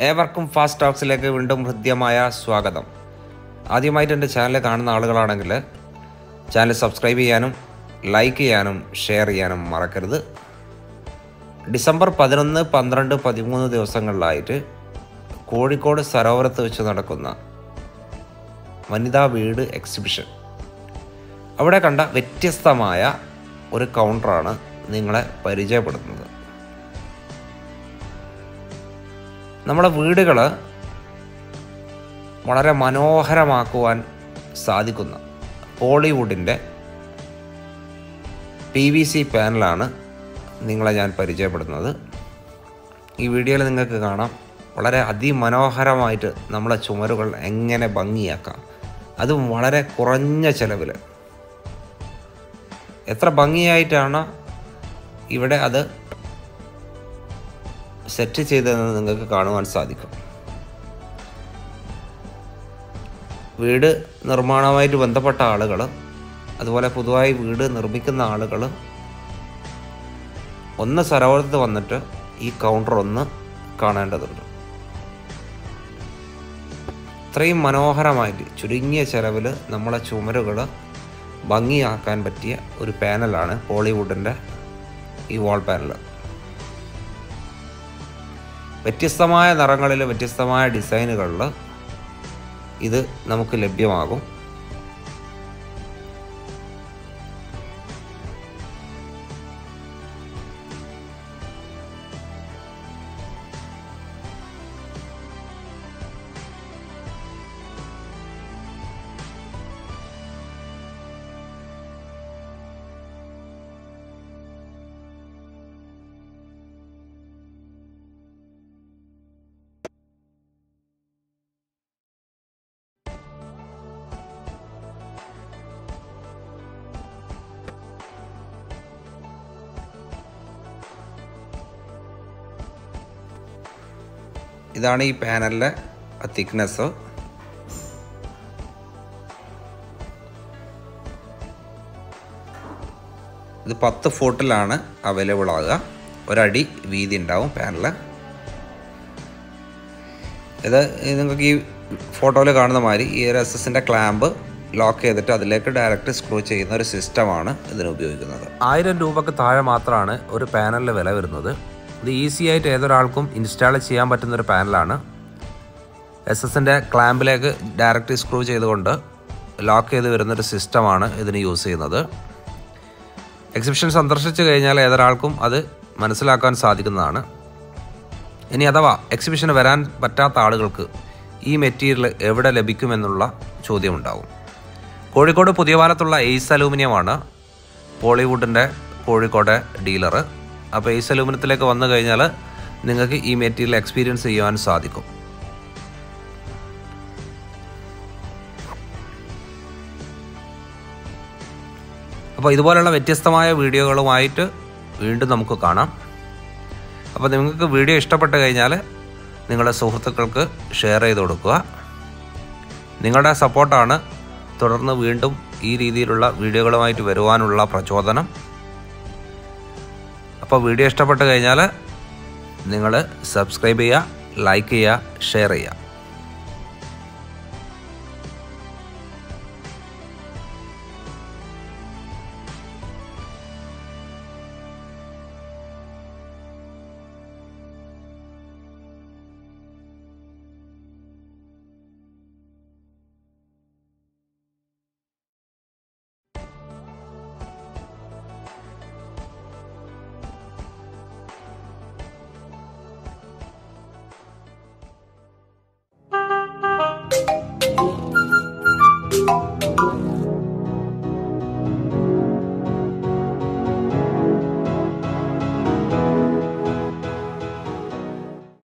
ഏവർക്കും ഫാസ്റ്റ് ടോക്സിലേക്ക് വീണ്ടും ഹൃദ്യമായ സ്വാഗതം ആദ്യമായിട്ട് എൻ്റെ ചാനൽ കാണുന്ന ആളുകളാണെങ്കിൽ ചാനൽ സബ്സ്ക്രൈബ് ചെയ്യാനും ലൈക്ക് ചെയ്യാനും ഷെയർ ചെയ്യാനും മറക്കരുത് ഡിസംബർ പതിനൊന്ന് പന്ത്രണ്ട് പതിമൂന്ന് ദിവസങ്ങളിലായിട്ട് കോഴിക്കോട് സരോവരത്ത് വെച്ച് നടക്കുന്ന വനിതാ വീട് എക്സിബിഷൻ അവിടെ കണ്ട വ്യത്യസ്തമായ ഒരു കൗണ്ടറാണ് നിങ്ങളെ പരിചയപ്പെടുത്തുന്നത് നമ്മളെ വീടുകൾ വളരെ മനോഹരമാക്കുവാൻ സാധിക്കുന്ന ഹോളിവുഡിൻ്റെ പി വി സി പാനലാണ് നിങ്ങളെ ഞാൻ പരിചയപ്പെടുന്നത് ഈ വീഡിയോയിൽ നിങ്ങൾക്ക് കാണാം വളരെ അതിമനോഹരമായിട്ട് നമ്മളെ ചുമരുകൾ എങ്ങനെ ഭംഗിയാക്കാം അതും വളരെ കുറഞ്ഞ ചിലവിൽ എത്ര ഭംഗിയായിട്ടാണ് ഇവിടെ അത് സെറ്റ് ചെയ്തതെന്ന് നിങ്ങൾക്ക് കാണുവാൻ സാധിക്കും വീട് നിർമ്മാണവുമായിട്ട് ബന്ധപ്പെട്ട ആളുകൾ അതുപോലെ പുതുതായി വീട് നിർമ്മിക്കുന്ന ആളുകൾ ഒന്ന് സരോവരത്ത് വന്നിട്ട് ഈ കൗണ്ടർ ഒന്ന് കാണേണ്ടതുണ്ട് ഇത്രയും മനോഹരമായിട്ട് ചുരുങ്ങിയ ചിലവിൽ നമ്മളെ ചുമരുകൾ ഭംഗിയാക്കാൻ പറ്റിയ ഒരു പാനലാണ് ബോളിവുഡിൻ്റെ ഈ വാൾ പാനൽ വ്യത്യസ്തമായ നിറങ്ങളിൽ വ്യത്യസ്തമായ ഡിസൈനുകളിൽ ഇത് നമുക്ക് ലഭ്യമാകും ഇതാണ് ഈ പാനലിലെ തിക്നെസ് ഇത് പത്ത് ഫുട്ടിലാണ് അവൈലബിൾ ആകുക ഒരടി വീതി ഉണ്ടാവും പാനൽ ഇത് നിങ്ങൾക്ക് ഈ ഫോട്ടോയിൽ കാണുന്ന മാതിരി ഈ ഒരു എസ് എസിൻ്റെ ക്ലാമ്പ് ലോക്ക് ചെയ്തിട്ട് അതിലേക്ക് ഡയറക്റ്റ് സ്ക്രൂ ചെയ്യുന്ന ഒരു സിസ്റ്റമാണ് ഇതിന് ഉപയോഗിക്കുന്നത് ആയിരം രൂപക്ക് താഴെ മാത്രമാണ് ഒരു പാനലിൽ വില വരുന്നത് ഇത് ഈസി ആയിട്ട് ഏതൊരാൾക്കും ഇൻസ്റ്റാൾ ചെയ്യാൻ പറ്റുന്ന ഒരു പാനലാണ് എസ് എസിൻ്റെ ക്ലാമ്പിലേക്ക് ഡയറക്റ്റ് സ്ക്രൂ ചെയ്തുകൊണ്ട് ലോക്ക് ചെയ്ത് വരുന്നൊരു സിസ്റ്റമാണ് ഇതിന് യൂസ് ചെയ്യുന്നത് എക്സിബിഷൻ സന്ദർശിച്ചു കഴിഞ്ഞാൽ ഏതൊരാൾക്കും അത് മനസ്സിലാക്കാൻ സാധിക്കുന്നതാണ് ഇനി അഥവാ എക്സിബിഷന് വരാൻ പറ്റാത്ത ആളുകൾക്ക് ഈ മെറ്റീരിയൽ എവിടെ ലഭിക്കുമെന്നുള്ള ചോദ്യമുണ്ടാവും കോഴിക്കോട് പുതിയ പാലത്തുള്ള എയ്സ് അലൂമിനിയമാണ് ബോളിവുഡിൻ്റെ കോഴിക്കോട് ഡീലർ അപ്പോൾ എയ്സ് അലൂമിനിയത്തിലേക്ക് വന്നു കഴിഞ്ഞാൽ നിങ്ങൾക്ക് ഈ മെറ്റീരിയൽ എക്സ്പീരിയൻസ് ചെയ്യുവാൻ സാധിക്കും അപ്പോൾ ഇതുപോലുള്ള വ്യത്യസ്തമായ വീഡിയോകളുമായിട്ട് വീണ്ടും നമുക്ക് കാണാം അപ്പോൾ നിങ്ങൾക്ക് വീഡിയോ ഇഷ്ടപ്പെട്ട് കഴിഞ്ഞാൽ നിങ്ങളുടെ സുഹൃത്തുക്കൾക്ക് ഷെയർ ചെയ്ത് കൊടുക്കുക നിങ്ങളുടെ സപ്പോർട്ടാണ് തുടർന്ന് വീണ്ടും ഈ രീതിയിലുള്ള വീഡിയോകളുമായിട്ട് വരുവാനുള്ള പ്രചോദനം അപ്പോൾ വീഡിയോ ഇഷ്ടപ്പെട്ട് കഴിഞ്ഞാൽ നിങ്ങൾ സബ്സ്ക്രൈബ് ചെയ്യുക ലൈക്ക് ചെയ്യുക ഷെയർ ചെയ്യുക